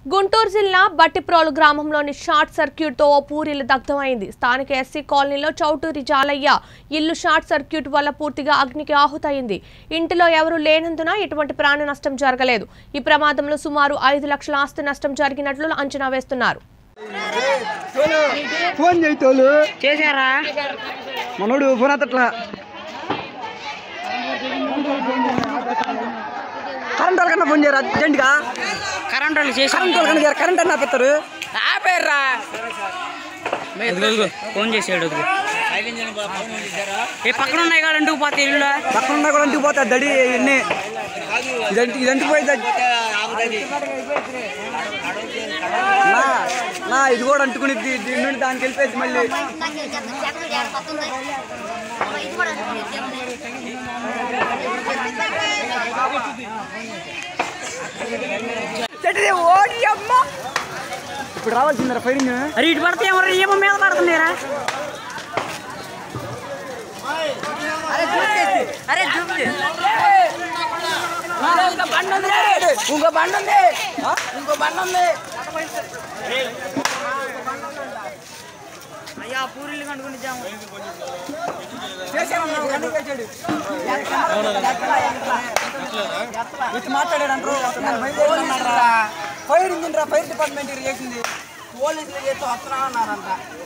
గుంటూరు జిల్లా బట్టిప్రోలు గ్రామంలోని షార్ట్ సర్క్యూట్తో ఓ పూరిలు దగ్ధమైంది స్థానిక ఎస్సీ కాలనీలో చౌటూరి జాలయ్య ఇల్లు షార్ట్ సర్క్యూట్ వల్ల పూర్తిగా అగ్నికి ఆహుతైంది ఇంటిలో ఎవరూ లేనందున ఎటువంటి ప్రాణ నష్టం జరగలేదు ఈ ప్రమాదంలో సుమారు ఐదు లక్షల ఆస్తి నష్టం జరిగినట్లు అంచనా వేస్తున్నారు ఫోన్ చేయి తోలు చేశారా మనోడు ఫోన్ అత్తట్లా కరెంట్ వాళ్ళకన్నా ఫోన్ చేయరు అర్జెంట్గా కరెంట్ వాళ్ళు చేశారు కరెంట్ వాళ్ళకన్నా చేయరు కరెంట్ అన్న పెడతారు ఆపేర్రా ఫోన్ చేసాడు ఏ పక్కన ఉన్నాయి కాదు అంటూ పోతే ఇల్లు పక్కన ఉన్నా కూడా ఇంటికి పోతాడు దడి ఇన్ని ఇదంటి ఇదంటి పోయింది నా నా ఇది కూడా అంటుకునిద్ది దీని నుండి దానికి వెళ్ళిపోయింది మళ్ళీ చెట్టుది ఓడి అమ్మ ఇప్పుడు రావాల్సిందిరా ఫైరింగ్ అరే ఇటు పడితే ఎవరు ఏమో మీద పడుతున్నారా ఇంకో బండి ఉంది ఇంకో బండి ఉంది ఇంకో బండి ఉంది అయ్యా పూరీలు కనుక్కుని ఇటు మాట్లాడాడు ఫైర్ ఇంజిన్ రా ఫైర్ డిపార్ట్మెంట్ చేసింది పోలీసులు చేస్తే వస్తున్నా అన్నారంట